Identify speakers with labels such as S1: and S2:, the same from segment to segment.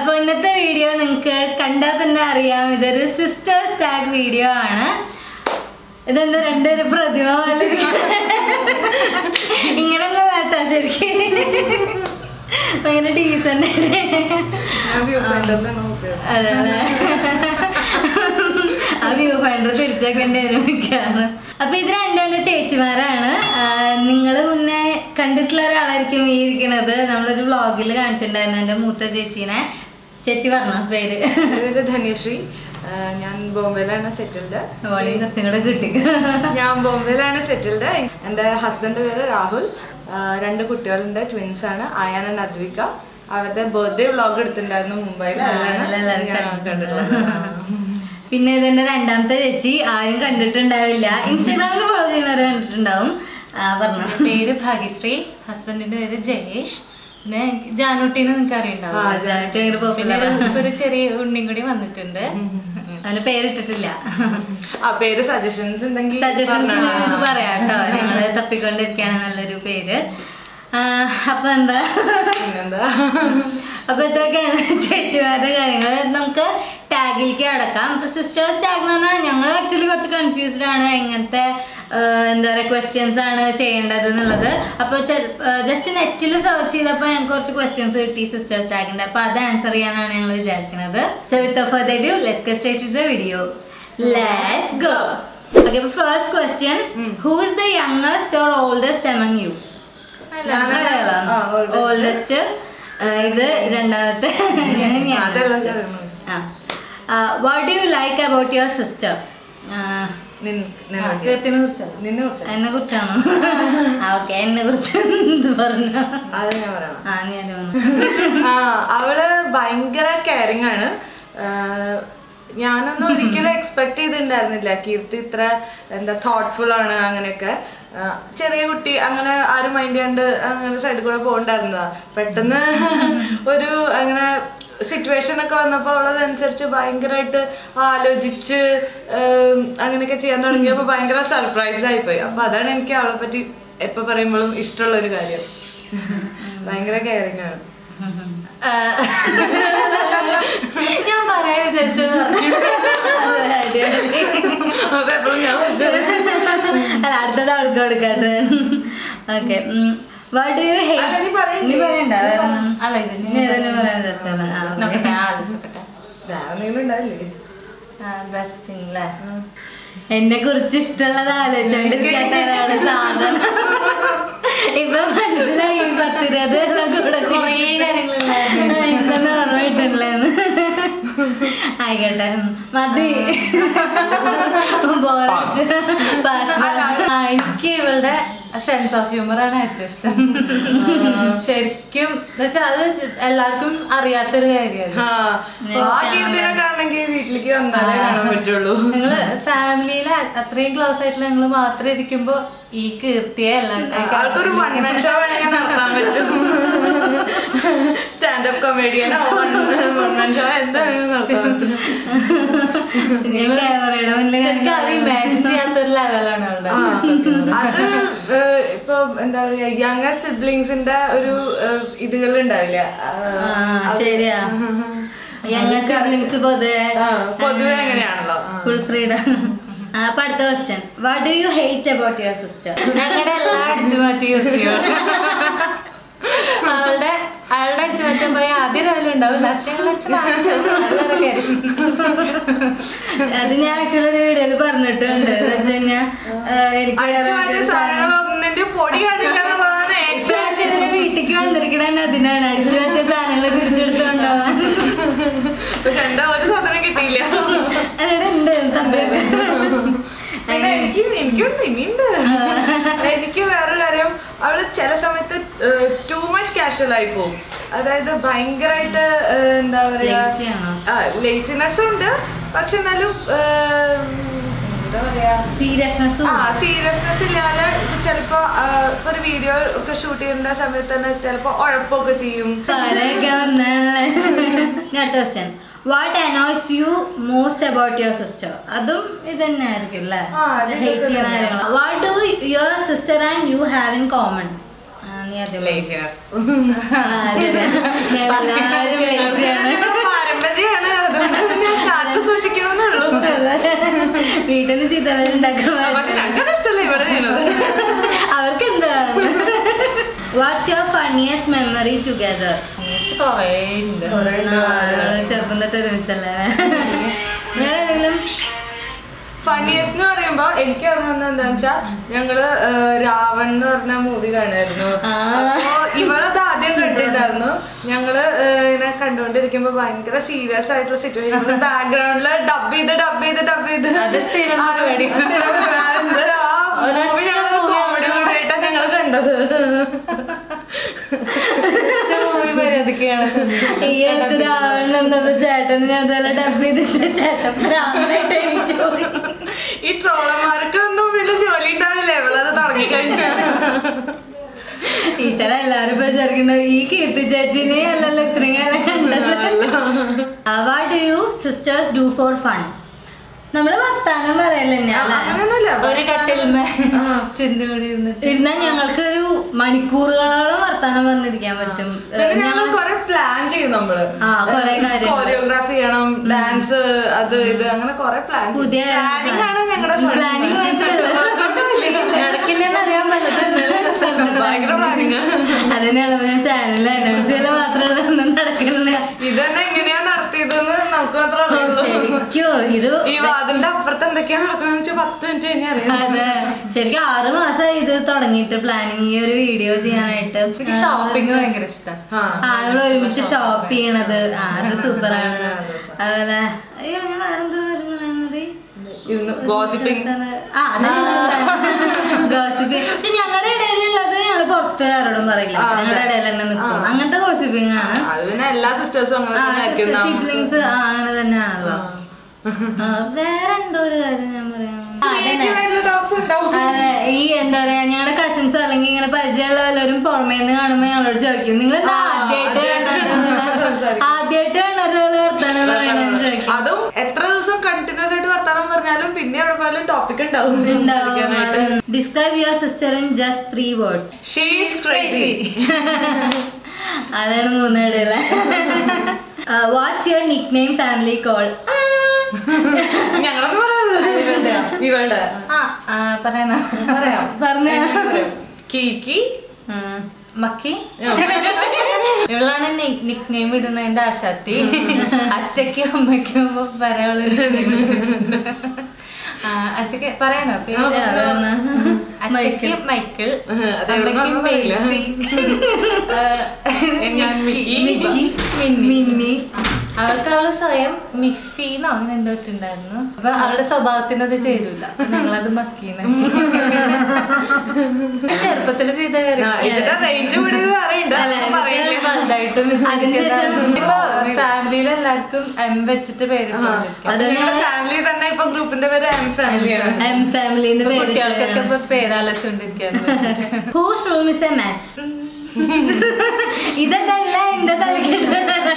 S1: അപ്പൊ ഇന്നത്തെ വീഡിയോ നിങ്ങൾക്ക് കണ്ടാൽ തന്നെ അറിയാം ഇതൊരു സിസ്റ്റർ സ്റ്റാഗ് വീഡിയോ ആണ് ഇതെന്താ രണ്ടൊരു പ്രതിമ പോലെ ഇങ്ങനെ കേട്ടാ ശരിക്കും ഭയങ്കര ഡീസന്റ് അതെ അതെ ആ വ്യൂ ഫൈൻഡർ തിരിച്ചേക്കേണ്ടി വരും മിക്കവാറും അപ്പൊ ഇത് രണ്ടും എന്റെ ചേച്ചിമാരാണ് നിങ്ങൾ മുന്നേ കണ്ടിട്ടുള്ള ഒരാളായിരിക്കും ഈ ഇരിക്കണത് നമ്മളൊരു വ്ളോഗിൽ കാണിച്ചിട്ടുണ്ടായിരുന്നു എന്റെ മൂത്ത ചേച്ചീനെ ചേച്ചി പറഞ്ഞ പേര്
S2: എൻ്റെ പേര് ധന്യശ്രീ ആ, ഞാൻ ബോംബെയിലാണ് സെറ്റിൽഡ്
S1: ഓളി കുറച്ചും കൂടെ കിട്ടി
S2: ഞാൻ ബോംബെയിലാണ് സെറ്റിൽഡ് എൻ്റെ ഹസ്ബൻഡ് പേര് രാഹുൽ ആ, രണ്ട് കുട്ടികളുണ്ട് ട്വിൻസ് ആണ് ആയാൻ ആൻഡ് അദ്വിക അവരുടെ ബർത്ത്ഡേ വ്ളോഗ് എടുത്തിട്ടുണ്ടായിരുന്നു മുംബൈയിൽ അതിലാണ്
S1: എല്ലാവരും
S2: ഞാൻ
S1: കണ്ടിട്ടുള്ളത്.
S2: കണ്ടിട്ടുള്ളത്
S1: പിന്നെ ഇതെന്റെ രണ്ടാമത്തെ ചേച്ചി ആരും കണ്ടിട്ടുണ്ടാവില്ല ഇൻസ്റ്റാഗ്രാമിൽ ഫോളോ ചെയ്യുന്നവരെ കണ്ടിട്ടുണ്ടാവും ആ, പറഞ്ഞോ
S3: പേര് ഭാഗ്യശ്രീ ഹസ്ബൻഡിന്റെ പേര് ജയേഷ് പിന്നെ ജാനൂട്ടിനെ നിങ്ങൾക്ക് അറിയണ്ടാവും
S2: ആ,
S1: ജാനറ്റ് ഭയങ്കര
S3: പിന്നെ
S1: popular ആണ്.
S3: ഒരു- ഒരു ചെറിയ ഉണ്ണിയും കൂടി വന്നിട്ടുണ്ട്
S1: അവന് പേരിട്ടിട്ടില്ല
S2: ആ പേര് സജഷൻസ് ഉണ്ടെങ്കിൽ
S1: സജഷൻസ്
S2: പറഞ്ഞാ.
S1: നിങ്ങൾക്ക് പറയാം കേട്ടോ ഞങ്ങള് തപ്പിക്കൊണ്ടിരിക്കുകയാണ് നല്ലൊരു പേര് ആ, അപ്പൊ എന്താ
S2: പിന്നെന്താ
S1: അപ്പൊ ഇത്രയൊക്കെയാണ് ചേച്ചിമാരുടെ കാര്യങ്ങൾ നമുക്ക് ടാഗിലേക്ക് അടക്കാം അപ്പൊ സിസ്റ്റേഴ്സ് ടാഗ് എന്ന് പറഞ്ഞാൽ ഞങ്ങൾ ആക്ച്വലി കുറച്ച് കൺഫ്യൂസ്ഡ് ആണ് എങ്ങനത്തെ ആ, എന്താ പറയുക ക്വസ്റ്റ്യൻസ് ആണ് ചെയ്യേണ്ടത് എന്നുള്ളത് അപ്പോൾ ജസ്റ്റ് നെറ്റിൽ സെർച്ച് ചെയ്തപ്പോൾ ഞങ്ങൾക്ക് കുറച്ച് ക്വസ്റ്റ്യൻസ് കിട്ടി സിസ്റ്റേഴ്സ് ടാഗിന്റെ അപ്പൊ അത് ആൻസർ ചെയ്യാനാണ് ഞങ്ങൾ വിചാരിക്കുന്നത് so with further do let's get straight to the video let's go okay അപ്പൊ first question who is the youngest or oldest among you
S2: ആ, oldest.
S1: ഓൾഡസ്റ്റ് ഇത് രണ്ടാമത്തെ ഞാൻ
S2: അതെല്ലാം അറിയണം.
S1: What do you like about your sister
S2: നിൻ- നിന്നെ വെച്ച്.
S1: കീർത്തിനെ കുറിച്ചോ
S2: നിന്നെ കുറിച്ച്.
S1: എന്നെ കുറിച്ചാണോ ആ ഓക്കെ എന്നെ കുറിച്ച് എന്ത് പറഞ്ഞു
S2: അത് ഞാൻ പറയണം
S1: ആ നീ അത് പറഞ്ഞു
S2: ആ, അവള് ഭയങ്കര കെയറിങ് ആണ് ആ, ഞാനൊന്നും ഒരിക്കലും എക്സ്പെക്ട് ചെയ്തിട്ടുണ്ടായിരുന്നില്ല കീർത്തി ഇത്ര എന്താ തോട്ട്ഫുൾ ആണ് അങ്ങനെയൊക്കെ ആ, ചെറിയ കുട്ടി അങ്ങനെ ആരും മൈൻഡ് ചെയ്യാണ്ട് അങ്ങനെ സൈഡിൽ കൂടെ പോകണ്ടായിരുന്നതാ പെട്ടെന്ന് ഒരു അങ്ങനെ സിറ്റുവേഷൻ ഒക്കെ വന്നപ്പോൾ അവളതനുസരിച്ച് ഭയങ്കരമായിട്ട് ആലോചിച്ച് ഉം, അങ്ങനെയൊക്കെ ചെയ്യാൻ തുടങ്ങിയപ്പോൾ ഭയങ്കര സർപ്രൈസ്ഡ് ആയിപ്പോയി അപ്പൊ അതാണ് എനിക്ക് അവളെ പറ്റി എപ്പോ പറയുമ്പോഴും ഇഷ്ടമുള്ള ഒരു കാര്യം ഭയങ്കര കെയറിങ് ആണ്
S1: ആ, ഞാൻ പറയാൻ വിചാരിച്ചു അതെ, അടിപൊളി.
S2: അപ്പൊ എപ്പോഴും ഞാൻ കുറച്ച്
S1: അല്ല അടുത്തത് ആൾക്ക് കൊടുക്കട്ടെ ഓക്കെ വാട്ട് യു
S2: അല്ല, നീ പറയ്.
S1: നീ പറയണ്ട
S3: അല്ല ഇത്
S1: നീ ഏതെന്ന് പറയാൻ വിചാരിച്ചാലോ ആ, okay.
S3: നോക്കട്ടെ, ഞാൻ ആലോചിച്ചോട്ടെ
S2: വേറെ എന്തെങ്കിലും ഉണ്ടാവില്ലേ
S3: ബെസ്റ്റ് തിങ് അല്ലേ
S1: എന്നെ കുറിച്ച് ഇഷ്ടമുള്ളത് ആലോചിച്ചോണ്ടിരിക്കട്ടെ ഒരാള് സാധനം ഇപ്പൊ മനസ്സിലായി ഈ പത്തിരുപത് എല്ലാം കൂടെ
S3: കുറേ കാര്യങ്ങളുണ്ടായിരുന്നു.
S1: ഇതൊന്നും ഓർമ്മയിട്ടില്ലെന്ന് ആയിക്കോട്ടെ ഉം. മതി ബോറടിച്ച് pass, pass.
S3: ആ, എനിക്ക് ഇവളുടെ സെൻസ് ഓഫ് ഹ്യൂമർ ആണ് ഏറ്റവും ഇഷ്ടം ശരിക്കും എന്നുവെച്ചാൽ അത് എല്ലാവർക്കും അറിയാത്തൊരു കാര്യമാണ്
S2: ആ ആ കീർത്തിനൊക്കെ ആണെങ്കിൽ വീട്ടിലേക്ക് വന്നാലേ കാണാൻ പറ്റുള്ളൂ
S3: ഞങ്ങള് ഫാമിലിയിലെ അത്രയും ക്ലോസ് ആയിട്ടുള്ള ഞങ്ങള് മാത്രം ഇരിക്കുമ്പോ ഈ കീർത്തിയെ അല്ലാണ്ട്
S2: ആൾക്കൊരു വൺ മാൻ ഷോ വേണമെങ്കിൽ നടത്താൻ പറ്റും സ്റ്റാൻഡപ്പ് കൊമേഡിയനോ വൺ മാൻ ഷോ എന്താ വേണമെങ്കിലും നടത്താൻ പറ്റും
S1: ഞാൻ ക്യാമറയുടെ മുന്നിൽ
S3: ശരിക്കും അത് ഇമാജിൻ ചെയ്യാത്തൊരു ലെവലാണ് അവളുടെ sense of humor.
S2: അത് ഏഹ്, ഇപ്പൊ എന്താ പറയാ യങ്ങർ സിബ്ലിങ്സിന്റെ ഒരു ഇതുകൾ ഉണ്ടാവില്ല
S1: ആ ശരിയാ ഞങ്ങൾ സിബ്ലിങ്സ് പൊതുവെ
S2: പൊതുവെ അങ്ങനെയാണല്ലോ ആ.
S1: ഫുൾ ഫ്രീഡം അപ്പൊ അടുത്ത question what do you hate about your sister
S3: ഞങ്ങളുടെ എല്ലാം അടിച്ചു മാറ്റി കീർത്തിയാണ് അവളുടെ അവളുടെ അടിച്ചു മാറ്റാൻ പോയ ആദ്യം രാവിലെ ഉണ്ടാവും ലാസ്റ്റ് ഞങ്ങൾ അടിച്ചു മാറ്റും അത് വേറെ കാര്യം.
S1: അത് ഞാൻ ആക്ച്വലി ഒരു വീഡിയോയിൽ പറഞ്ഞിട്ടുണ്ട് എന്ന് വെച്ച് കഴിഞ്ഞാ ആ, എനിക്ക്
S2: അടിച്ചു മാറ്റിയ സാധനങ്ങളൊന്നിന്റെ പൊടി കാണില്ല എന്നുള്ളതാണ് ഏറ്റവും
S1: ഇപ്രാവശ്യം ഇവര് വീട്ടിക്ക് വന്നിരിക്കണ അതിനാണ് അടിച്ചു മാറ്റിയ സാധനങ്ങൾ തിരിച്ചെടുത്തോണ്ടാവാൻ
S2: പക്ഷെ എന്താ ഒരു സാധനം കിട്ടിയില്ല
S1: അവിടെ ഉണ്ട് തമ്പിയൊക്കെ
S2: പിന്നെ എനിക്ക് എനിക്കുണ്ട് ഇനിയുണ്ട് എനിക്ക് വേറൊരു കാര്യം അവള് ചില സമയത്ത് ടൂ മച്ച് കാഷ്വൽ ആയി പോകും അതായത് ഭയങ്കരമായിട്ട് എന്താ പറയാ
S1: Lazy ആണോ?
S2: ലേസിനെസ്സും ഉണ്ട് പക്ഷെ എന്നാലും ഏഹ്, എന്താ പറയാ
S1: സീരിയസ്നെസ്സും
S2: ആ സീരിയസ്നെസ് ഇല്ലാതെ ചിലപ്പോ ആ, ഇപ്പൊ ഒരു വീഡിയോ ഒക്കെ ഷൂട്ട് ചെയ്യുന്ന സമയത്ത് തന്നെ ചിലപ്പോ ഉഴപ്പൊക്കെ ചെയ്യും
S1: പാരയൊക്കെ വന്നാലേ ഇനി അടുത്ത question what annoys you most about your sister അതും ഇത് തന്നെ ആയിരിക്കും അല്ലേ
S2: ആ, അത്
S1: ഹേറ്റ്
S2: ഇതൊക്കെ
S1: ചെയ്യുന്ന
S2: തന്നെയാ.
S1: കാര്യങ്ങൾ what do your sister and you have in common നീ ആദ്യം
S2: ലേസിനെസ്
S1: ആ, ശരിയാ. ഞങ്ങളെല്ലാവരും lazy ആണ്.
S2: പാരമ്പര്യമാണ് അതുകൊണ്ട് ഞാൻ കാത്തു സൂക്ഷിക്കണമെന്നുള്ളൂ
S1: വീട്ടിൽ നിന്ന് ചീത്തവരുണ്ടാക്കാൻ
S2: പക്ഷെ ഞങ്ങൾക്കത് ഇഷ്ടമല്ല ഇവിടെ ചെയ്യണത്
S1: അവർക്ക് എന്താ what's your funniest memory together
S3: കൊറേ ഉണ്ട്
S1: ചെറുപ്പം തൊട്ട് ഒരുമിച്ചല്ലേ വേറെ എന്തെങ്കിലും
S2: ഫണ്ണിയസ്റ്റ് എന്ന് പറയുമ്പോ എനിക്ക് ഓർമ്മ വന്നത് എന്താ വെച്ചാ ഞങ്ങള് ആ, രാവൺ എന്ന് പറഞ്ഞ മൂവി കാണായിരുന്നു
S1: ആ.
S2: അപ്പൊ ഇവളത് ആദ്യം കണ്ടിട്ടുണ്ടായിരുന്നു ഞങ്ങള് ആ, ഇങ്ങനെ കണ്ടുകൊണ്ടിരിക്കുമ്പോ ഭയങ്കര സീരിയസ് ആയിട്ടുള്ള സിറ്റുവേഷൻ ബാക്ക്ഗ്രൗണ്ടില് ഡബ് ചെയ്ത് ഡബ് ചെയ്ത് ഡബ് ചെയ്ത്
S3: അത് സ്ഥിരം പരിപാടി.
S2: മൂവി ഞങ്ങൾ കോമഡി കൂടിയിട്ടാണ് ഞങ്ങൾ കണ്ടത്
S3: മൂവി മര്യാദക്കാണ്
S1: ഈ അടുത്ത് രാവണൻ എന്നപ്പോ ചേട്ടന് ഞാൻ അതുപോലെ ഡബ് ചെയ്തിട്ട് ചേട്ടൻ ഭ്രാന്തായിട്ട് എണീറ്റ് പോയി
S2: ഈ ട്രോളന്മാർക്ക് ഒന്നും വലിയ ജോലി ഉണ്ടാവില്ല ഇവളത് തുടങ്ങി കഴിഞ്ഞാൽ
S1: ടീച്ചർ എല്ലാരും ഇപ്പൊ വിചാരിക്കണ്ട ഈ കീർത്തി ചേച്ചിനെ അല്ലല്ലോ ഇത്രയും കാലം കണ്ടത് what do you sisters do for fun നമ്മള് വർത്താനം പറയല്ലേ
S2: അങ്ങനെയൊന്നുമില്ല
S3: ഒരു കട്ടിൽമേ ചിന്തി കൂടി ഇരുന്നിട്ട്
S1: ഇരുന്നാൽ ഞങ്ങൾക്ക് ഒരു മണിക്കൂറുകളോളം വർത്താനം പറഞ്ഞിരിക്കാൻ പറ്റും
S2: പിന്നെ ഞങ്ങൾ കൊറേ പ്ലാൻ ചെയ്യും നമ്മള്
S1: ആ, കൊറേ കാര്യങ്ങൾ.
S2: കോറിയോഗ്രാഫി ചെയ്യണം ഡാൻസ് അത് ഇത് അങ്ങനെ കൊറേ പ്ലാൻ
S1: പുതിയ
S2: പ്ലാനിങ് ആണ് ഞങ്ങളുടെ
S1: പ്ലാനിങ് നടക്കില്ലെന്ന് അറിയാൻ
S2: ഭയങ്കര പ്ലാനിങ്
S1: അതിനാണ് ഞാൻ ചാനലിൽ അനൗൺസ് ചെയ്യല് മാത്രമല്ല ഒന്നും നടക്കില്ല
S2: ഇത് തന്നെ എങ്ങനെയാ നടത്തിയതെന്ന് നമുക്ക് മാത്രമേ അറിയുള്ളൂ
S1: ശരിക്കോ ഇത്
S2: ഈ വാതിലിന്റെ അപ്പുറത്ത് എന്തൊക്കെയാ നടക്കണെന്ന് വെച്ചാൽ പത്ത് മിനിറ്റ് കഴിഞ്ഞാൽ അറിയാം
S1: അതെ ശരിക്കും ആറ് മാസമായി ഇത് തുടങ്ങിയിട്ട് പ്ലാനിങ് ഈ ഒരു വീഡിയോ ചെയ്യാനായിട്ട്
S3: എനിക്ക് ഷോപ്പിംഗ് ഭയങ്കര ഇഷ്ടം
S2: ആ
S1: ആ നമ്മൾ ഒരുമിച്ച് ഷോപ്പ് ചെയ്യണത് ആ അത് സൂപ്പറാണ് അതുപോലെ അയ്യോ ഞാൻ വേറെന്താ പറയുന്നത്
S2: ഇരുന്ന് ഗോസിപ്പിംഗ്
S1: ആ ഗോസിപ്പിംഗ് പക്ഷെ ഞങ്ങളുടെ ഇടയിലുള്ളത് ഞങ്ങള് പുറത്ത് ആരോടും പറയില്ല ഞങ്ങളുടെ ഇടയിൽ തന്നെ നിൽക്കും അങ്ങനത്തെ ഗോസിപ്പിംഗ് ആണ്
S2: അത് പിന്നെ എല്ലാ സിസ്റ്റേഴ്സും അങ്ങനെ തന്നെ ആയിരിക്കും നാം-
S1: സിബ്ലിങ്സ് അങ്ങനെ തന്നെയാണല്ലോ ആ, വേറെ എന്തോ ഒരു കാര്യം ഞാൻ പറയാം ആ, അതന്നെ.
S2: Creative ആയിട്ടുള്ള topics ഉണ്ടാവും
S1: അതെ ഈ എന്താ പറയാ ഞങ്ങളുടെ കസിൻസ് അല്ലെങ്കിൽ ഇങ്ങനെ പരിചയമുള്ള എല്ലാവരും പുറമേ നിന്ന് കാണുമ്പോ ഞങ്ങളോട് ചോദിക്കും നിങ്ങൾ ആദ്യമായിട്ട് കാണുന്നത് ആദ്യമായിട്ട് കാണുന്നത് പോലെ വർത്താനം പറയണെന്ന് ചോദിക്കും
S2: അതും എത്ര ദിവസം കണ്ടിന്യൂസ് ആയിട്ട് വർത്താനം പറഞ്ഞാലും പിന്നെ എവിടെ പോയാലും ടോപ്പിക് ഉണ്ടാവും സംസാരിക്കാനായിട്ട്
S1: describe your sister in just three words
S2: she's crazy
S1: അതാണ് മൂന്നിടയിലെ what's your nickname family call
S2: ഞങ്ങളൊന്നും പറയുന്നത് ഇവളുടെ
S3: ആ ആ, പറയണോ പറയാം
S1: പറഞ്ഞ
S2: കീക്കി
S3: മക്കി ഇവളാണ് നിക് നെയിം ഇടുന്നതിന്റെ ആശാത്തി അച്ഛക്കും അമ്മയ്ക്കും പറയാനുള്ള അച്ഛക്ക് പറയണോ പേര് അച്ഛക്ക് മൈക്കിൾ
S2: അത്
S3: അമ്മയ്ക്ക്
S2: എവിടുന്നാണെന്ന് അറിയില്ല.
S3: മേസി
S2: ഞാൻ മിക്കി.
S3: മിക്കി മിന്നി അവൾക്ക് അവള് സ്വയം മിഫീന്നോ അങ്ങനെ എന്തോ ഇട്ടുണ്ടായിരുന്നു അപ്പൊ അവളുടെ സ്വഭാവത്തിന് അത് ചേരൂല ഞങ്ങളത് മക്കീന്ന് ചെറുപ്പത്തിൽ ചെയ്ത
S2: ആ, ഇതിന്റെ റേഞ്ച് കൂടി അറിയണ്ട
S1: അല്ല,
S2: അതൊന്നും പറയില്ല
S3: വലുതായിട്ടും
S1: അതിനുശേഷം
S3: ഇപ്പൊ ഫാമിലിയിൽ എല്ലാവർക്കും എം വെച്ചിട്ട് പേര് ഇട്ടുകൊണ്ടിരിക്കും.
S1: അതുകൊണ്ടാണ്
S2: ഫാമിലി തന്നെ ഇപ്പൊ ഗ്രൂപ്പിന്റെ പേര് എം ഫാമിലിയാണ്
S1: എം ഫാമിലിന്ന് പേര്
S3: കുട്ടികൾക്കൊക്കെ ഇപ്പൊ പേരാലോചിച്ചോണ്ടിരിക്കാണ്
S1: whose room is a mess ഇതല്ല എന്റെ തലക്കെട്ട്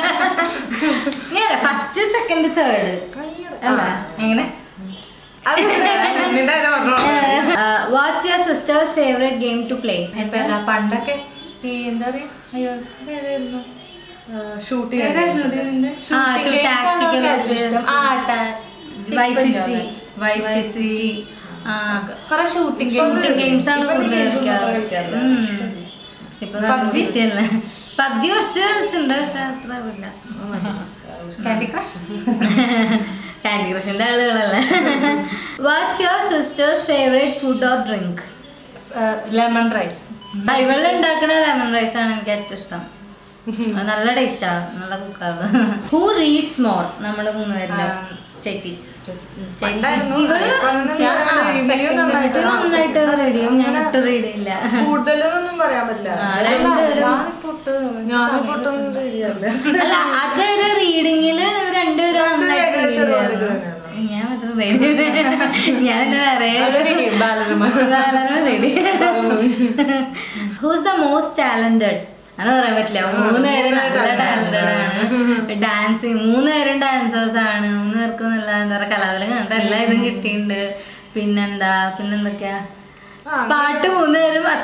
S1: ഫസ്റ്റ് സെക്കൻഡ് തേർഡ് അല്ല എങ്ങനെ
S2: അത് നിന്റെ കാര്യം മാത്രം
S1: what's your sister's favourite game to play
S3: ഇപ്പൊ എല്ലാ പണ്ടൊക്കെ ഈ എന്താ പറയാ അയ്യോ ഏതായിരുന്നു
S2: ഷൂട്ട്
S3: ഏതായിരുന്നു
S2: ചെയ്യാൻ
S3: ഇതിന്റെ?
S1: ആ,
S3: Shooting
S1: shoot
S3: games ആണോ
S1: tactical
S3: ഏറ്റവും ഇഷ്ടം? ആ, ta-
S1: Vice City.
S3: Vice
S1: Vice
S3: City.
S1: City.
S3: ആ, കുറെ ഷൂട്ടിംഗ്
S1: ഷൂട്ടിംഗ് ഗെയിംസ് ആണ്
S2: ഇപ്പൊ
S1: കൂടുതൽ
S2: games ഒന്നും
S1: കളിക്കാറ്
S2: കളിക്കാറില്ല.
S1: ഉം. ഇപ്പൊ പബ്ജി അല്ലേ പബ്ജി കുറച്ച് കളിച്ചിട്ടുണ്ട് പക്ഷെ അത്ര ഇല്ല
S3: കാൻഡി ക്രഷ്
S1: കാൻഡി ക്രഷിന്റെ ആളുകളല്ലേ what's your sister's favourite food or drink
S3: lemon rice
S1: ഇവള് ഉണ്ടാക്കുന്ന ലെമൺ റൈസ് ആണ് എനിക്ക് ഏറ്റവും ഇഷ്ടം അത് നല്ല ടേസ്റ്റാ നല്ല കുക്കാണ് ഹൂ റീഡ്സ് മോർ നമ്മുടെ മൂന്ന് പേരില് ചേച്ചി ചേച്ചി
S2: പണ്ടായിരുന്നു.
S1: ഇവള്
S2: ഇപ്പൊ അങ്ങനെ
S1: ഞാൻ-
S2: ഞാൻ
S1: ആ,
S2: review
S1: second
S2: നന്നായിട്ട്
S1: batch നന്നായിട്ട് റീഡ് ചെയ്യും ഞാൻ ഒട്ടും റീഡ് ചെയ്യില്ല
S2: കൂടുതലൊന്നും പറയാൻ പറ്റില്ല
S1: ആ, രണ്ടുപേരും
S2: ഞാൻ പൊട്ടൊന്നും ചെയ്യാറില്ല
S1: അല്ല അതൊരു റീഡിങ്ങില് രണ്ടുപേരും നന്നായിട്ട് read
S2: ഏകദേശം ഒരു
S1: ചെയ്യാറുണ്ട്.
S2: ഇത്
S1: ഞാൻ മാത്രം റെഡി ഞാൻ പിന്നെ വേറെ
S3: Balarama
S1: ready who's the most talented അങ്ങനെ പറയാൻ പറ്റില്ല മൂന്ന് പേരും നല്ല ടാലന്റഡ് ആണ് ഡാൻസിങ് മൂന്ന് പേരും ഡാൻസേഴ്സ് ആണ് മൂന്ന് പേർക്കും നല്ല എന്താ പറയാ കലാതലം അങ്ങനത്തെ എല്ലാ ഇതും കിട്ടിയിട്ടുണ്ട് പിന്നെന്താ പിന്നെന്തൊക്കെയാ
S2: ആ,
S1: പാട്ട് മൂന്ന് പേരും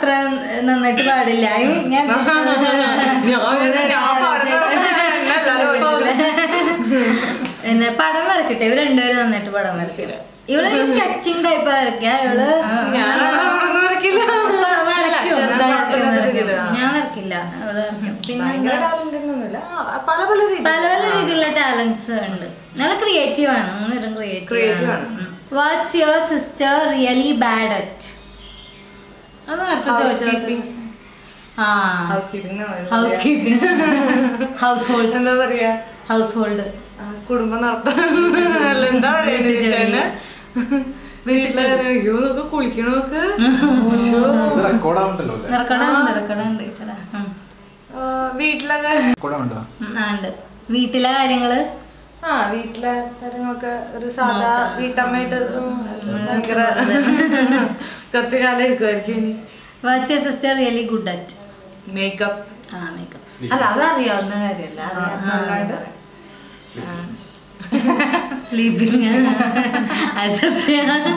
S1: അത്ര നന്നായിട്ട് പാടില്ല I mean, ഞാൻ
S2: ഞാൻ ഞാൻ പാടുന്നത് എന്നെ എല്ലാവരും
S1: പിന്നെ പടം വരക്കട്ടെ ഇവര് രണ്ടുപേരും നന്നായിട്ട് പടം വരയ്ക്കും ഇവള് സ്കെച്ചിങ് ടൈപ്പ് വരയ്ക്ക ഇവള്
S2: ഞാൻ അവിടെ വരക്കില്ല
S1: വ- വരയ്ക്കും.
S2: ചെറുതായിട്ട് വരയ്ക്കില്ല.
S1: ഞാൻ വരക്കില്ല അവള് വരയ്ക്കും പിന്നെ
S2: ഭയങ്കര talent ഒന്നുമില്ല. ആ, പല പല രീതി
S1: പല പല രീതിയിലുള്ള ടാലൻസ് ഉണ്ട് നല്ല ക്രിയേറ്റീവ് ആണ് മൂന്നിരും
S2: Creative
S1: ക്രിയേറ്റീവ്
S2: ആണ്.
S1: What's your sister really bad at അത് നേരത്തെ
S2: Housekeeping.
S1: ചോദിച്ചത് ആ
S2: housekeeping
S1: housekeeping household
S2: എന്താ പറയാ
S1: ഹൗസ് ഹോൾഡ്
S2: ആ, കുടുംബം നടത്താൻ അല്ല, എന്താ പറയാ
S1: വീട്ടു ജോലി.
S2: വീട്ടില് അയ്യോ നോക്ക് കുളിക്കണോക്ക്
S4: ഇത് റെക്കോർഡാവുണ്ടല്ലോ അല്ലേ
S1: നിറക്കണുണ്ട് നിറക്കണുണ്ട് ചേട്ടാ ഉം.
S2: വീട്ടിലൊക്കെ
S4: റെക്കോർഡാവുണ്ടോ
S1: ഉം, ആ, ഉണ്ട് വീട്ടിലെ കാര്യങ്ങള്
S2: ആ വീട്ടിലെ കാര്യങ്ങളൊക്കെ ഒരു സാധാ വീട്ടമ്മയായിട്ട് ഉം, ഭയങ്കര കുറച്ച് കാലം എടുക്കുമായിരിക്കും ഇനി
S1: what's your sister really good at
S2: makeup
S1: ആ മേക്കപ്പ്
S3: അല്ല അത് അറിയാവുന്ന കാര്യമല്ല അറിയാവുന്ന
S1: സ്ലീപ്പിംഗ് അത് സത്യമാണ്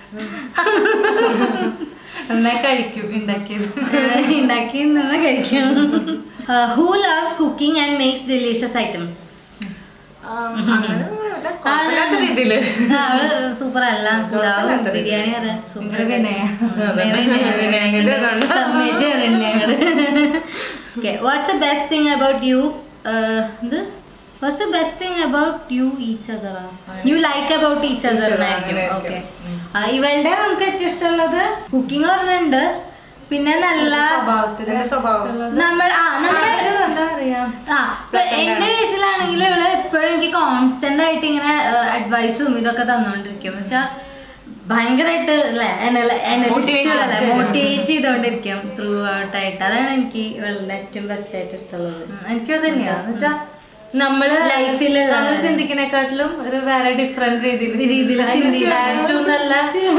S3: നന്നായി കഴിക്കും ഉണ്ടാക്കിയത്
S1: ഉണ്ടാക്കി നിന്ന് കഴിക്കും who love cooking and makes delicious items
S2: അങ്ങനെ കുഴപ്പമില്ലാത്ത രീതിയില്
S1: അവള് സൂപ്പർ അല്ല പുലാവ് ബിരിയാണി അറിയാം സൂപ്പർ
S3: ഭയങ്കര വിനയ.
S2: വിനയന്റെ ഇതുണ്ട്.
S1: സമ്മതിച്ചു തരണില്ലേ അങ്ങോട്ട് okay what's the best thing about you ഇത് what's the best thing about you each other you like about each other
S2: other,
S1: എന്നായിരിക്കും
S2: അങ്ങനെ
S1: ഓക്കെ ഇവളുടെ നമുക്ക് ഏറ്റവും ഇഷ്ടമുള്ളത് കുക്കിംഗ് പറഞ്ഞിട്ടുണ്ട് പിന്നെ നല്ല
S3: സ്വഭാവത്തിൽ
S2: എന്റെ സ്വഭാവം.
S1: നമ്മൾ ആ നമ്മുടെ
S3: ഒരു എന്താ പറയാ
S1: ആ ഇപ്പൊ എന്റെ കേസിലാണെങ്കിൽ ഇവള് എപ്പോഴും എനിക്ക് കോൺസ്റ്റന്റ് ആയിട്ട് ഇങ്ങനെ അഡ്വൈസും ഇതൊക്കെ തന്നോണ്ടിരിക്കും എന്ന് വെച്ചാ ഭയങ്കരമായിട്ട്
S2: Motivation.
S1: മോട്ടിവേറ്റ് ചെയ്തോണ്ടിരിക്കും ത്രൂ ഔട്ട് ആയിട്ട് അതാണ് എനിക്ക് ഇവളുടെ ഏറ്റവും ബെസ്റ്റ് ആയിട്ട് ഇഷ്ടമുള്ളത്
S3: ഉം, എനിക്കും അത് തന്നെയാ എന്ന് വെച്ചാ നമ്മള്
S1: ലൈഫിലുള്ള-
S3: നമ്മൾ ചിന്തിക്കണേക്കാട്ടിലും ഒരു വേറെ ഡിഫറെന്റ് രീതിയിൽ
S1: രീതിയിൽ ചിന്തിക്കാൻ.
S3: ഏറ്റവും നല്ല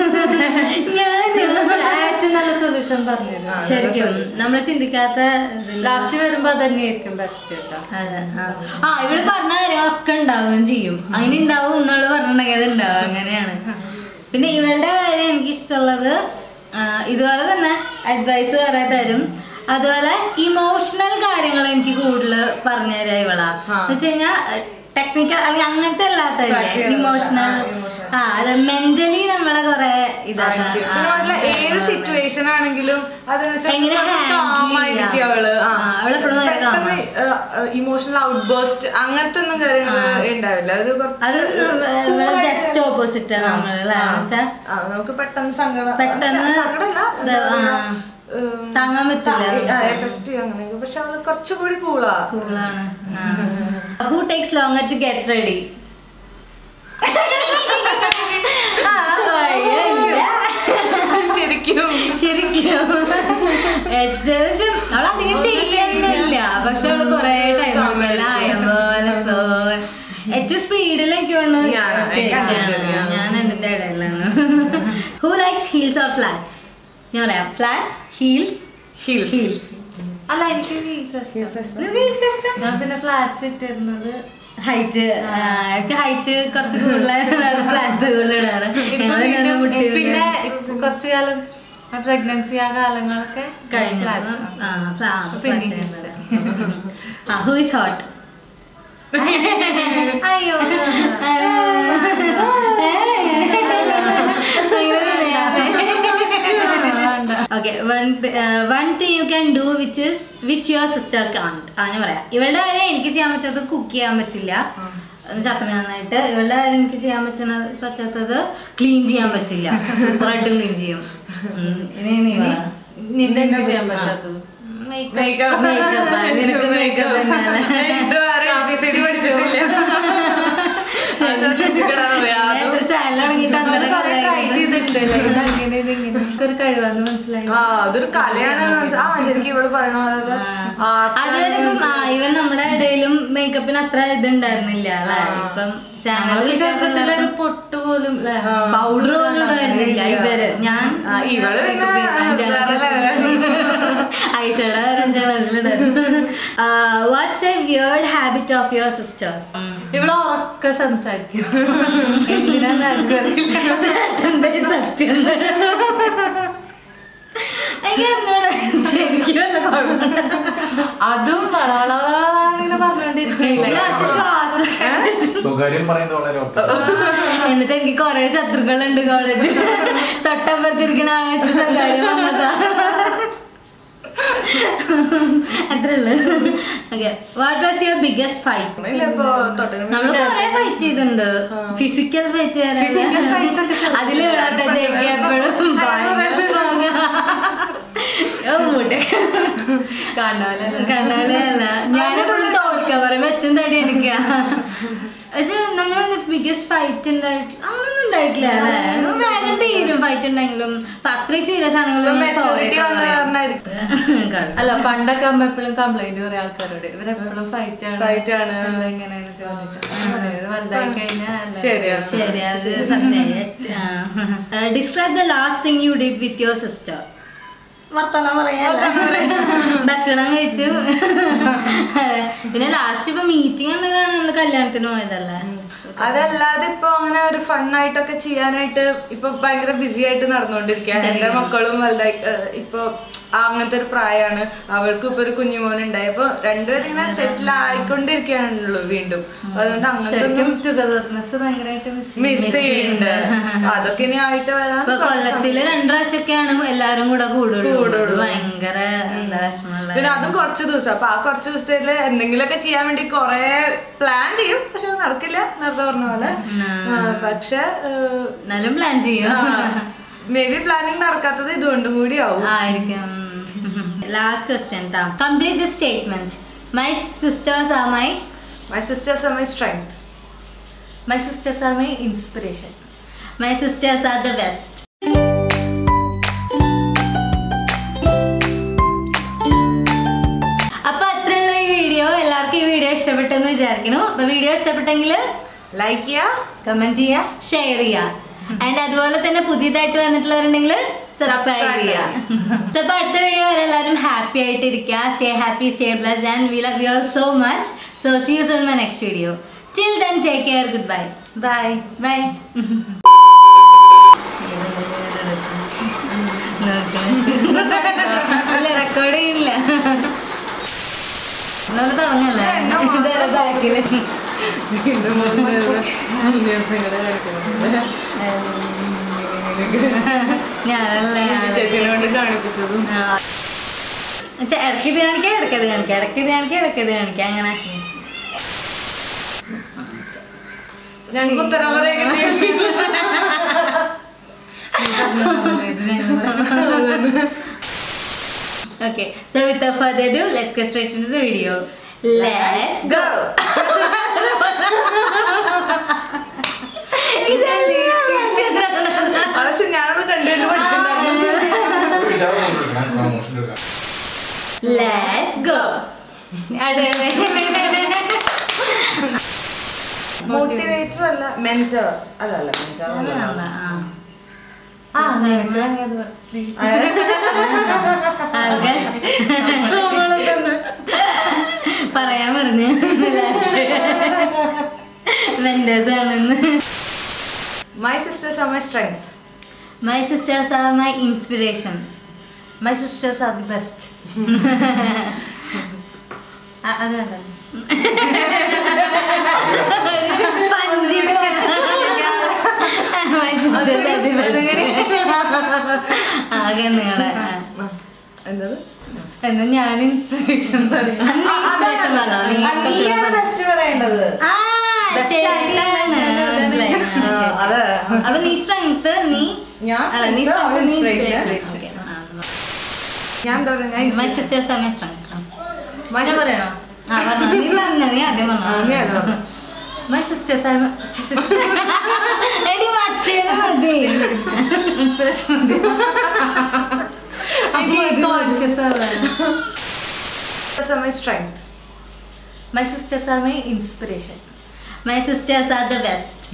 S3: ഏറ്റവും നല്ല സൊല്യൂഷൻ പറഞ്ഞു
S1: ശരിക്കും നമ്മൾ ചിന്തിക്കാത്ത ഇതില്
S3: ലാസ്റ്റ് വരുമ്പോ അത് തന്നെയായിരിക്കും ബെസ്റ്റ് കേട്ടോ
S1: അതെ, ആ. ആ ഇവള് പറഞ്ഞ കാര്യങ്ങളൊക്കെ ഉണ്ടാവുകയും ചെയ്യും അങ്ങനെ ഉണ്ടാവും എന്നുള്ളത് പറഞ്ഞിട്ടുണ്ടെങ്കിൽ അത് ഉണ്ടാവും അങ്ങനെയാണ് പിന്നെ ഇവളുടെ കാര്യം എനിക്ക് ഇഷ്ടമുള്ളത് ഇതുപോലെ തന്നെ അഡ്വൈസ് കുറെ തരും അതുപോലെ ഇമോഷണൽ കാര്യങ്ങൾ എനിക്ക് കൂടുതൽ പറഞ്ഞു തരാ ഇവളാ എന്ന് വെച്ച് കഴിഞ്ഞാൽ ടെക്നിക്കൽ അല്ലെങ്കിൽ അങ്ങനത്തെ അല്ലാത്തല്ലേ
S2: Practical.
S1: ഇമോഷണൽ
S2: ആ, emotional.
S1: ആ അത് മെന്റലി നമ്മളെ കുറെ ഇതാക്കാം
S2: പിന്നെ അതുപോലെ ഏത് സിറ്റുവേഷൻ ആണെങ്കിലും അതെന്ന് വെച്ചാൽ
S1: എങ്ങനെ
S2: കുറച്ച്
S1: handle
S2: calm ആയിരിക്കും
S1: ചെയ്യാം.
S2: അവള്
S1: ആ, അവളെപ്പോഴും ഭയങ്കര calm ആ.
S2: ഇമോഷണൽ ഔട്ട് ബേസ്റ്റ് അങ്ങനത്തെ ഒന്നും കാര്യങ്ങൾ ഉണ്ടാവില്ല ഒരു
S1: അത്
S2: കുറച്ച് cool ആയിട്ട്
S1: ജസ്റ്റ് ഓപ്പോസിറ്റ് നമ്മളല്ലേ
S2: ആ.
S1: വെച്ചാൽ
S2: ആ, നമുക്ക് പെട്ടെന്ന് സങ്കടം
S1: പെട്ടെന്ന്
S2: സങ്കടമല്ല
S1: ഇത് ആ. താങ്ങാൻ പറ്റില്ല
S2: എഫക്റ്റ് അങ്ങനെ പക്ഷെ അവള് കുറച്ചുകൂടി കൂളാ
S1: കൂളാണ് who takes longer to get ready
S2: ശരിക്കും
S1: ശരിക്കും ഏറ്റവും അവളധികം ചെയ്യുന്നില്ല പക്ഷെ അവള് കൊറേ ടൈം ആയ പോലെ സ്ലോ ഏറ്റവും സ്പീഡിൽ എനിക്ക് തോന്നുന്നു
S2: ഞാൻ- എനിക്ക്
S1: ചേച്ചിയാണ്.
S2: അങ്ങനത്തെ ഒരു-
S1: ഞാൻ രണ്ടിന്റെ ഇടയിലാണ് who likes heels or flats ഞാൻ പറയാം ഫ്ലാറ്റ്സ് ഹീൽസ്
S2: ഹീൽസ്
S1: ഹീൽസ്
S3: അല്ല എനിക്ക് heels ആ ഇഷ്ടം. ഞാൻ പിന്നെ ഫ്ലാറ്റ്സ് ഇട്ടിരുന്നത്
S1: ഹൈറ്റ് എനിക്ക് ഹൈറ്റ് കുറച്ച് കൂടുതലാണ് ഫ്ലാറ്റ്സ് കൂടുതലാണ്
S3: ഇപ്പൊ
S1: ഞങ്ങൾ ഇങ്ങനെ
S3: വീണ്ടും
S1: മുട്ടി
S3: പിന്നെ ഇപ്പൊ കുറച്ചു കാലം പ്രഗ്നൻസി ആ കാലങ്ങളൊക്കെ
S1: കഴിഞ്ഞു
S3: flats ആ.
S1: ആ ഫ്ലാ
S3: പിന്നെ
S1: ആ ഹൂ ഇസ് ഹോട്ട്
S3: അയ്യോ
S1: okay one thing you can do which is which your sister can't ആ ഞാൻ പറയാം ഇവളുടെ കാര്യം എനിക്ക് ചെയ്യാൻ പറ്റാത്തത് കുക്ക് ചെയ്യാൻ പറ്റില്ല ചക്കന നന്നായിട്ട് ഇവളുടെ കാര്യം എനിക്ക് ചെയ്യാൻ പറ്റുന്ന പറ്റാത്തത് ക്ലീൻ ചെയ്യാൻ പറ്റില്ല സൂപ്പറായിട്ട് ക്ലീൻ ചെയ്യും ഉം. ഇനി നീ പറ
S3: നിന്റെ എനിക്ക് ചെയ്യാൻ പറ്റാത്തത്
S2: Makeup.
S1: Makeup ആ, നിനക്ക് makeup തന്നെയല്ലേ?
S2: ഇതുവരെ ABCD പഠിച്ചിട്ടില്ല അങ്ങനെ പഠിച്ചിട്ടാണ് അറിയാം.
S1: ഞാൻ എത്ര ചാനൽ തുടങ്ങിയിട്ട് അന്നേരം
S3: ട്രൈ
S1: കൊല്ലായി.
S3: ചെയ്തിട്ടുണ്ടല്ലേ ഇത് അങ്ങനെ ഇത് ഇങ്ങനെ എനിക്കൊരു കഴിവാന്ന് മനസ്സിലായി
S2: ആ അതൊരു കലയാണ് ആ ശരിക്കും ഇവിടെ പറയണ പോലെ
S1: ആ. അതുവരെ ഇപ്പം ആ, ഇവൻ നമ്മുടെ ഇടയിലും മേക്കപ്പിന് അത്ര ഇതുണ്ടായിരുന്നില്ല അല്ലേ ഇപ്പം ചാനൽ
S3: ചെറുപ്പത്തിലൊരു പൊട്ട് പോലും ല്ലേ?
S1: പൗഡർ പോലും ഉണ്ടായിരുന്നില്ല ഇവര് ഞാൻ
S2: ആ, ഇവള് പിന്നെ വേറെ
S1: ഐഷയുടെ അഞ്ചാം ക്ലാസ്സിലുണ്ടായിരുന്നു what's a weird habit of your sister
S3: ഇവള് ഉറക്കെ സംസാരിക്കും എന്തിനാന്ന് ആർക്കും അറിയില്ല
S1: ചേട്ടൻ്റെ സത്യം എനിക്ക് അറിഞ്ഞൂടാ. എനിക്ക് വല്ല കുഴപ്പമുണ്ടോ?
S3: അതും വളവളവളവളാന്നിങ്ങനെ പറഞ്ഞോണ്ടിരിക്കും
S1: എനിക്ക് last ശ്വാസം
S4: സ്വകാര്യം പറയുന്നത് വളരെ ഓക്കെ
S1: എന്നിട്ട് എനിക്ക് കൊറേ ശത്രുക്കളുണ്ട് കോളേജിൽ തൊട്ടപ്പുറത്തിരിക്കുന്ന ആളെ വെച്ച് സ്വകാര്യം വന്നതാ അത്രേ ഉള്ളു okay what was your biggest fight
S2: ഇല്ല ഇപ്പൊ തൊട്ടനും
S1: നമ്മൾ കൊറേ ഫൈറ്റ് ചെയ്തിട്ടുണ്ട് ഫിസിക്കൽ ഫൈറ്റ്
S3: Physical fights ഒക്കെ ചെറുപ്പം
S1: അതില് വിളാട്ടെ ജയിക്കുക എപ്പോഴും ഭയങ്കര strong ആ. ഓ, മുട്ടെ.
S3: കാണാല്
S1: കണ്ടാലേ അല്ല ഞാനെപ്പോഴും തോൽക്കാൻ പറയും ഏറ്റവും തടി എനിക്കാ പക്ഷെ നമ്മൾ ബിഗസ്റ്റ് ഫൈറ്റ് ഉണ്ടായിട്ട് അങ്ങനൊന്നും ഉണ്ടായിട്ടില്ല അല്ലേ വേഗം തീരും ഫൈറ്റ് ഉണ്ടെങ്കിലും ഇപ്പൊ അത്രയും സീരിയസ് ആണെങ്കിലും sorry
S2: മെച്ചൂരിറ്റി
S1: ഒക്കെ
S2: വന്ന
S1: പറയാം.
S2: കാരണമായിരിക്കും
S1: കാണും.
S3: അല്ല പണ്ടൊക്കെ അമ്മ എപ്പോഴും കംപ്ലൈന്റ് പറയാം ആൾക്കാരോട് ഇവരെപ്പോഴും ഫൈറ്റ് ആണ്
S2: Fight ആണ്.
S3: എന്താ ഇങ്ങനെ എന്നൊക്കെ പറഞ്ഞിട്ട്. ഇവര് വലുതായി കഴിഞ്ഞാൽ
S2: ശരിയാ
S1: ശരി അത് സത്യം describe the last thing you did with your sister വർത്തമാനം പറയാല്ല ഭക്ഷണം കഴിച്ചു പിന്നെ ലാസ്റ്റ് ഇപ്പൊ മീറ്റിംഗ് എന്നതാണ് നമ്മള് കല്യാണത്തിന് പോയതല്ലേ
S2: അതല്ലാതെ ഇപ്പൊ അങ്ങനെ ഒരു ഫണ്ണായിട്ടൊക്കെ ചെയ്യാനായിട്ട് ഇപ്പൊ ഭയങ്കര ബിസി ആയിട്ട് നടന്നുകൊണ്ടിരിക്കുകയാണ് എന്റെ മക്കളും വലുതായി ഏഹ് ഇപ്പൊ അങ്ങനത്തെ ഒരു പ്രായമാണ് അവൾക്കും ഇപ്പൊ ഒരു കുഞ്ഞുമോൻ ഉണ്ടായി അപ്പൊ രണ്ടുപേരും ഇങ്ങനെ സെറ്റിൽ ആയിക്കൊണ്ടിരിക്കുകയാണല്ലോ വീണ്ടും അപ്പൊ അതുകൊണ്ട് അങ്ങനത്തെ
S3: ശരിക്കും ടുഗദർനെസ് ഭയങ്കരമായിട്ട് മിസ്
S2: മിസ് ചെയ്യുന്നുണ്ട് അതൊക്കെ ഇനി ആയിട്ട് വരാൻ
S1: ഇപ്പൊ കൊല്ലത്തില് രണ്ടു പ്രാവശ്യമൊക്കെയാണ് എല്ലാരും കൂടെ കൂടുള്ളൂ അത് ഭയങ്കര എന്താ വിഷമമുള്ള
S2: പിന്നെ അതും കുറച്ച് ദിവസം അപ്പൊ ആ കുറച്ച് ദിവസത്തില് എന്തെങ്കിലുമൊക്കെ ചെയ്യാൻ വേണ്ടി കൊറേ പ്ലാൻ ചെയ്യും പക്ഷെ അത് നടക്കില്ല നേരത്തെ പറഞ്ഞ പോലെ ആ, പക്ഷെ
S1: എന്നാലും പ്ലാൻ ചെയ്യും
S2: മേ ബി പ്ലാനിങ് നടക്കാത്തത് ഇതുകൊണ്ടും കൂടി ആവും
S1: ആയിരിക്കും last question complete the statement my sisters are my
S2: my sisters are my strength
S3: my sisters are my inspiration
S1: my sisters are the best അപ്പൊ അത്രയുള്ള ഈ വീഡിയോ എല്ലാവർക്കും ഈ വീഡിയോ ഇഷ്ടപ്പെട്ടെന്ന് വിചാരിക്കുന്നു അപ്പൊ വീഡിയോ ഇഷ്ടപ്പെട്ടെങ്കിൽ
S2: ലൈക്ക് ചെയ്യാ
S1: കമന്റ് ചെയ്യുക ഷെയർ ചെയ്യുക ആൻഡ് അതുപോലെ തന്നെ പുതിയതായിട്ട് വന്നിട്ടുള്ളവരുണ്ടെങ്കിൽ സബ്സ്ക്രൈബ്
S2: Subscribe
S1: ചെയ്യുക അപ്പൊ അടുത്ത വീഡിയോ വരെ എല്ലാവരും ഹാപ്പി ആയിട്ട് ഇരിക്കുക stay happy stay blessed and we love you all so much so see you soon my next video till then take care goodbye
S3: bye
S1: bye അല്ല റെക്കോർഡ് ചെയ്യില്ല നമ്മൾ തുടങ്ങല്ലേ ഇതേറെ ബാക്കില്
S2: വീണ്ടും മൂന്ന് മൂന്ന് ദിവസങ്ങള് കിടക്കുന്നുണ്ട്.
S1: ഞാനല്ലേ
S2: ചേച്ചിനെ കൊണ്ട് കാണിപ്പിച്ചതും
S1: ഇടയ്ക്കിത് കാണിക്കാം ഇടയ്ക്കത് കാണിക്കാം ഇടയ്ക്കിത് കാണിക്കാം ഇടയ്ക്കത് കാണിക്കാം അങ്ങനെ
S2: ഞങ്ങൾക്ക് ഉത്തരം പറയാൻ
S1: Okay, so without further ado, let's go straight into the video. Let's go.
S2: പക്ഷെ ഞാനത് കണ്ടുകൊണ്ട് പഠിച്ചിട്ടുണ്ടായിരുന്നു
S4: മോഷൻ എടുക്കാം
S1: Let's go. അതെ
S2: മോട്ടിവേറ്റർ അല്ല മെന്റർ അല്ല അല്ല മെന്റർ
S1: ആ.
S3: ആ നിനക്ക് അങ്ങനെ
S1: ആകെ പറയാൻ പറഞ്ഞു വെൻഡേഴ്സ് ആണെന്ന്
S2: my sisters are my strength
S1: my sisters are my inspiration
S3: my sisters are the best അത് കണ്ടല്ലോ
S1: പഞ്ചി ആകെ നിങ്ങളെ
S2: എന്തത്
S3: എന്നാ ഞാൻ ഇൻസ്പിറേഷൻ പറയും
S1: അന്ന് ഇൻസ്പിറേഷൻ പറഞ്ഞോ നീ കുറച്ചുകൂടെ പറ.
S2: ബെസ്റ്റ് പറയേണ്ടത്
S1: ആ, ശരിയാണ്. മനസ്സിലായി. ആ,
S2: ആ,
S1: okay.
S2: അതെ
S1: അപ്പൊ നീ സ്ട്രെങ്ത് നീ
S2: ഞാൻ
S1: അല്ല നീ
S2: strength, അവൾ
S1: സ്ട്രെങ്ത് നീ
S2: inspiration.
S1: ഇൻസ്പിറേഷൻ
S2: ഞാൻ എന്താ പറയാ ഞാൻ
S1: my sisters are my strength
S2: My
S3: ഞാൻ പറയണോ
S1: ആ പറഞ്ഞോ നീ പറഞ്ഞോ നീ ആദ്യം
S2: ആ, നീ ആദ്യം
S1: പറഞ്ഞോ
S2: പറഞ്ഞോ.
S3: മൈ സിസ്റ്റേഴ്സ് ആർ
S1: എടി മറ്റേത് മതി
S3: ഇൻസ്പിറേഷൻ മതി കോൺഷ്യസ് ആണ്
S2: my strength
S3: my sisters are my inspiration
S1: my sisters are the best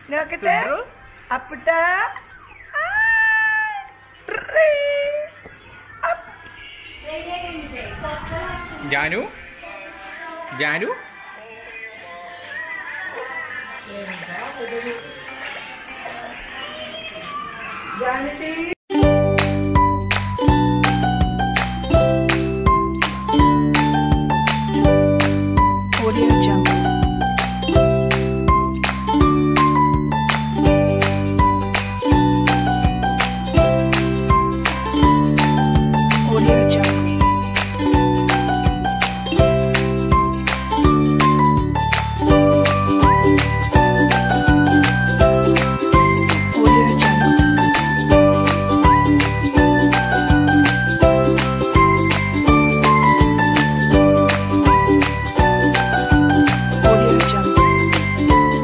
S2: നോക്കട്ടെ അപ്പുട്ട
S4: Janu Janu
S5: Audio Jungle. Audio Jungle. Audio Jungle. Audio Jungle.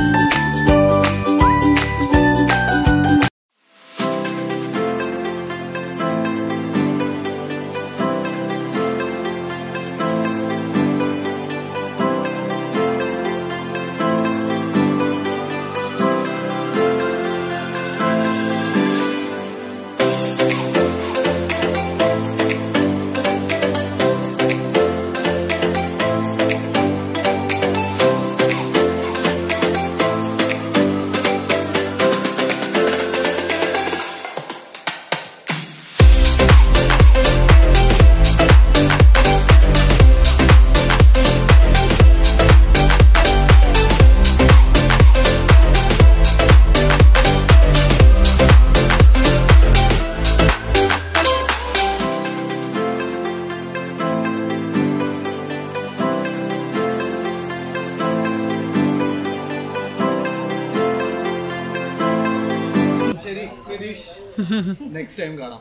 S6: ശരി വിനീഷ് നെക്സ്റ്റ് ടൈം കാണാം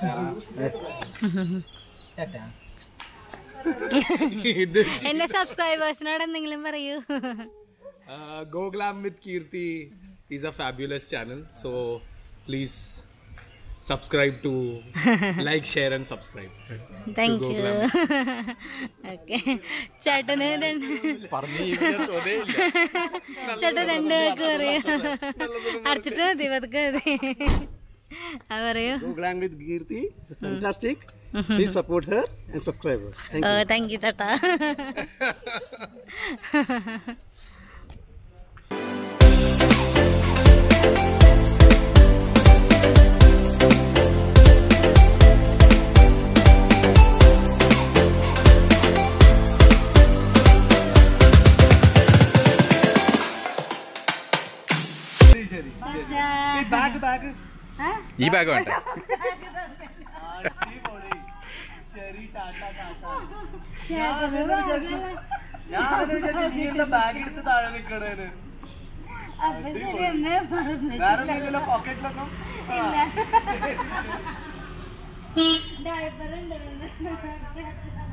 S6: ഇത്
S1: എന്റെ സബ്സ്ക്രൈബേഴ്സിനോട് എന്തെങ്കിലും പറയൂ
S6: go glam with Keerthi is a fabulous channel so please subscribe to like share and subscribe
S1: thank you okay ചേട്ടന് രണ്ട് ചേട്ടൻ രണ്ട് പേർക്ക് പറയൂ അടച്ചിട്ട് മതി പതുക്കെ മതി അത് പറയൂ
S7: Goglang with Kirti. It's fantastic. Please support her and subscribe her. Thank
S1: oh thank you ചേട്ടാ
S4: ഈ ബാഗ് വേണ്ട
S6: ബാഗ് എടുത്ത് താഴെ നിൽക്കണേന് വേറെ പോക്കറ്റിലൊന്നും
S1: ഡയപ്പർ ഉണ്ട്